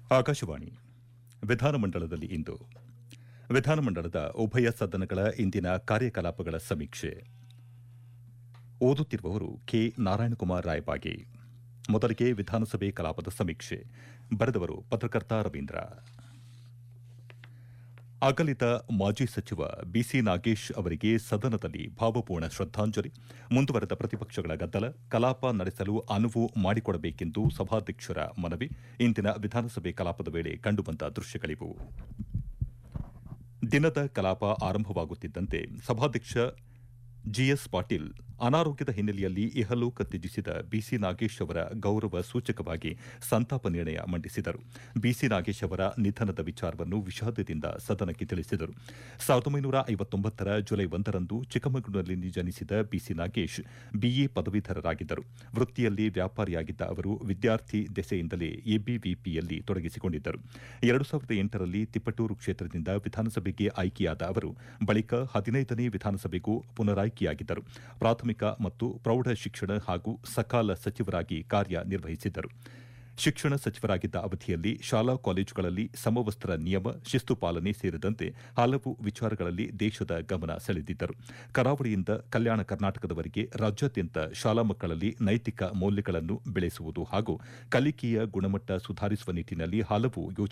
ಆಕಾಶವಾಣಿ ವಿಧಾನಮಂಡಲದಲ್ಲಿ ಇಂದು ವಿಧಾನಮಂಡಲದ ಉಭಯ ಸದನಗಳ ಇಂದಿನ ಕಾರ್ಯಕಲಾಪಗಳ ಸಮೀಕ್ಷೆ ಓದುತ್ತಿರುವವರು ಕೆ ನಾರಾಯಣಕುಮಾರ್ ರಾಯಬಾಗಿ ಮೊದಲಿಗೆ ವಿಧಾನಸಭೆ ಕಲಾಪದ ಸಮೀಕ್ಷೆ ಬರೆದವರು ಪತ್ರಕರ್ತ ರವೀಂದ್ರ ಅಗಲಿದ ಮಾಜಿ ಸಚಿವ ಬಿಸಿ ನಾಗೇಶ್ ಅವರಿಗೆ ಸದನದಲ್ಲಿ ಭಾವಪೂರ್ಣ ಶ್ರದ್ದಾಂಜಲಿ ಮುಂದುವರೆದ ಪ್ರತಿಪಕ್ಷಗಳ ಗದ್ದಲ ಕಲಾಪ ನಡೆಸಲು ಅನುವು ಮಾಡಿಕೊಡಬೇಕೆಂದು ಸಭಾಧ್ಯಕ್ಷರ ಮನವಿ ಇಂದಿನ ವಿಧಾನಸಭೆ ಕಲಾಪದ ವೇಳೆ ಕಂಡುಬಂದ ದೃಶ್ಯಗಳಿವು ದಿನದ ಕಲಾಪ ಆರಂಭವಾಗುತ್ತಿದ್ದಂತೆ ಸಭಾಧ್ಯಕ್ಷ ಜಿಎಸ್ ಪಾಟೀಲ್ ಅನಾರೋಗ್ಯದ ಹಿನ್ನೆಲೆಯಲ್ಲಿ ಇಹಲೋಕ ತ್ಯಜಿಸಿದ ಬಿಸಿ ನಾಗೇಶ್ ಅವರ ಗೌರವ ಸೂಚಕವಾಗಿ ಸಂತಾಪ ನಿರ್ಣಯ ಮಂಡಿಸಿದರು ಬಿಸಿ ನಾಗೇಶ್ ಅವರ ನಿಧನದ ವಿಚಾರವನ್ನು ವಿಷಾದದಿಂದ ಸದನಕ್ಕೆ ತಿಳಿಸಿದರು ಸಾವಿರದ ಒಂಬೈನೂರ ಐವತ್ತೊಂಬತ್ತರ ಜುಲೈ ಒಂದರಂದು ಚಿಕ್ಕಮಗಳೂರಿನಲ್ಲಿ ಜನಿಸಿದ ಬಿಸಿ ನಾಗೇಶ್ ಬಿಎ ಪದವೀಧರರಾಗಿದ್ದರು ವೃತ್ತಿಯಲ್ಲಿ ವ್ಯಾಪಾರಿಯಾಗಿದ್ದ ಅವರು ವಿದ್ಯಾರ್ಥಿ ದೆಸೆಯಿಂದಲೇ ಎಬಿವಿಪಿಯಲ್ಲಿ ತೊಡಗಿಸಿಕೊಂಡಿದ್ದರು ಎರಡು ಸಾವಿರದ ಎಂಟರಲ್ಲಿ ತಿಪ್ಪಟೂರು ಕ್ಷೇತ್ರದಿಂದ ವಿಧಾನಸಭೆಗೆ ಆಯ್ಕೆಯಾದ ಅವರು ಬಳಿಕ ಹದಿನೈದನೇ ವಿಧಾನಸಭೆಗೂ ಪುನರಾಯ್ಕೆಯಾಗಿದ್ದರು ಪ್ರಾಥಮಿಕ ಮತ್ತು ಪ್ರೌಢ ಶಿಕ್ಷಣ ಹಾಗೂ ಸಕಾಲ ಸಚಿವರಾಗಿ ಕಾರ್ಯನಿರ್ವಹಿಸಿದ್ದರು ಶಿಕ್ಷಣ ಸಚಿವರಾಗಿದ್ದ ಅವಧಿಯಲ್ಲಿ ಶಾಲಾ ಕಾಲೇಜುಗಳಲ್ಲಿ ಸಮವಸ್ತ್ರ ನಿಯಮ ಶಿಸ್ತು ಪಾಲನೆ ಸೇರಿದಂತೆ ಹಲವು ವಿಚಾರಗಳಲ್ಲಿ ದೇಶದ ಗಮನ ಸೆಳೆದಿದ್ದರು ಕರಾವಳಿಯಿಂದ ಕಲ್ಯಾಣ ಕರ್ನಾಟಕದವರೆಗೆ ರಾಜ್ಯಾದ್ಯಂತ ಶಾಲಾ ಮಕ್ಕಳಲ್ಲಿ ನೈತಿಕ ಮೌಲ್ಯಗಳನ್ನು ಬೆಳೆಸುವುದು ಹಾಗೂ ಕಲಿಕೆಯ ಗುಣಮಟ್ಟ ಸುಧಾರಿಸುವ ನಿಟ್ಟಿನಲ್ಲಿ ಹಲವು ಯೋಜನೆ